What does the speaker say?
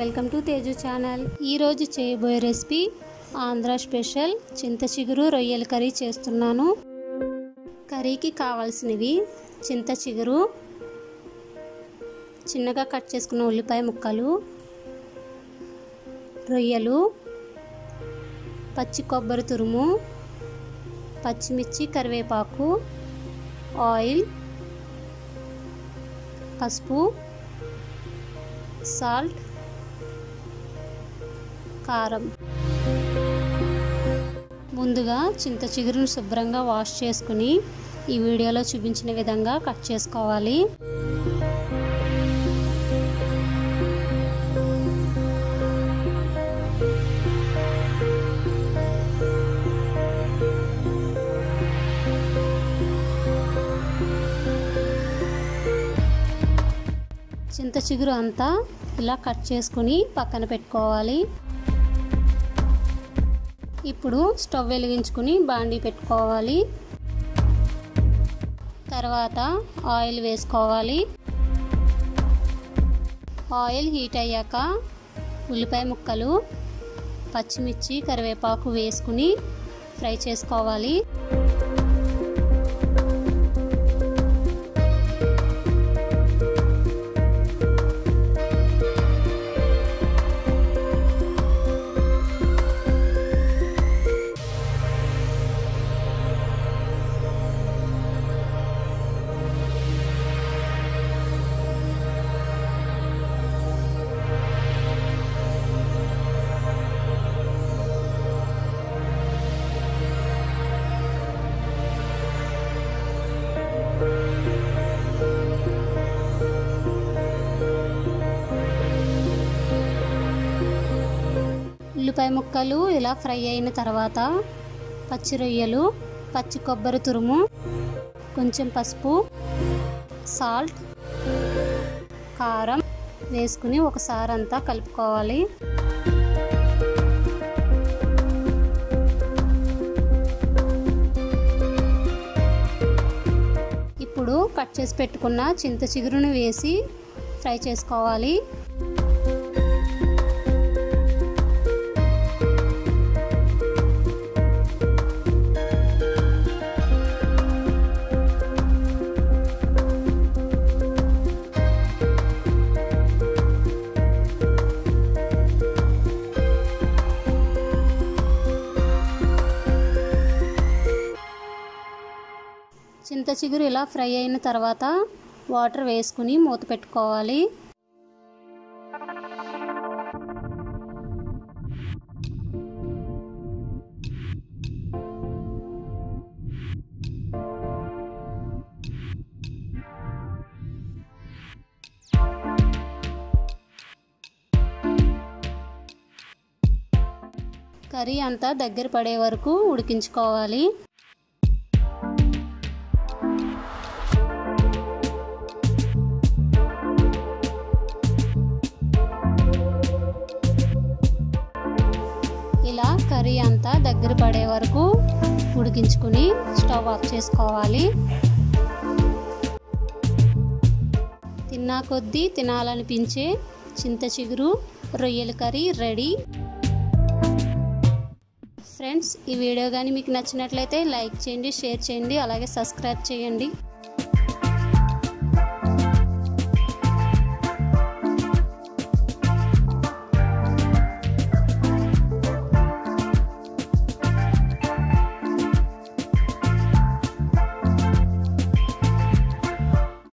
welcome to Teju channel ఈరోజు చేయబోయే recipe Andhra special చింత చిగురు రొయ్యల కర్రీ చేస్తున్నాను కర్రీకి కావాల్సినవి చింత చిగురు చిన్నగా కట్ చేసుకున్న ఉల్లిపాయ ముక్కలు రొయ్యలు పచ్చి కొబ్బరి తురుము పచ్చిమిర్చి కరివేపాకు ఆయిల్ పసుపు సాల్ట్ కారం ముందుగా చింత చిగురును శుభ్రంగా వాష్ చేసుకుని ఈ వీడియోలో చూపించిన విధంగా కట్ చేసుకోవాలి చింత చిగురు అంతా ఇలా కట్ చేసుకుని పక్కన పెట్టుకోవాలి ఇప్పుడు స్టవ్ వెలిగించుకుని బాండీ పెట్టుకోవాలి తర్వాత ఆయిల్ వేసుకోవాలి ఆయిల్ హీట్ అయ్యాక ఉల్లిపాయ ముక్కలు పచ్చిమిర్చి కరివేపాకు వేసుకుని ఫ్రై చేసుకోవాలి ఉల్లిపాయ ముక్కలు ఇలా ఫ్రై అయిన తర్వాత పచ్చి రొయ్యలు పచ్చి కొబ్బరి తురుము కొంచెం పసుపు సాల్ట్ కారం వేసుకుని ఒకసారి అంతా కలుపుకోవాలి ఇప్పుడు కట్ చేసి పెట్టుకున్న చింత చిగురును వేసి ఫ్రై చేసుకోవాలి చింత చిగురు ఇలా ఫ్రై అయిన తర్వాత వాటర్ వేసుకుని మూత పెట్టుకోవాలి కర్రీ అంతా దగ్గర పడే వరకు ఉడికించుకోవాలి ఇలా కర్రీ అంతా దగ్గర పడే వరకు ఉడికించుకుని స్టవ్ ఆఫ్ చేసుకోవాలి తిన్నా కొద్దీ తినాలనిపించే చింత చిగురు రొయ్యల కర్రీ రెడీ ఫ్రెండ్స్ ఈ వీడియో కానీ మీకు నచ్చినట్లయితే లైక్ చేయండి షేర్ చేయండి అలాగే సబ్స్క్రైబ్ చేయండి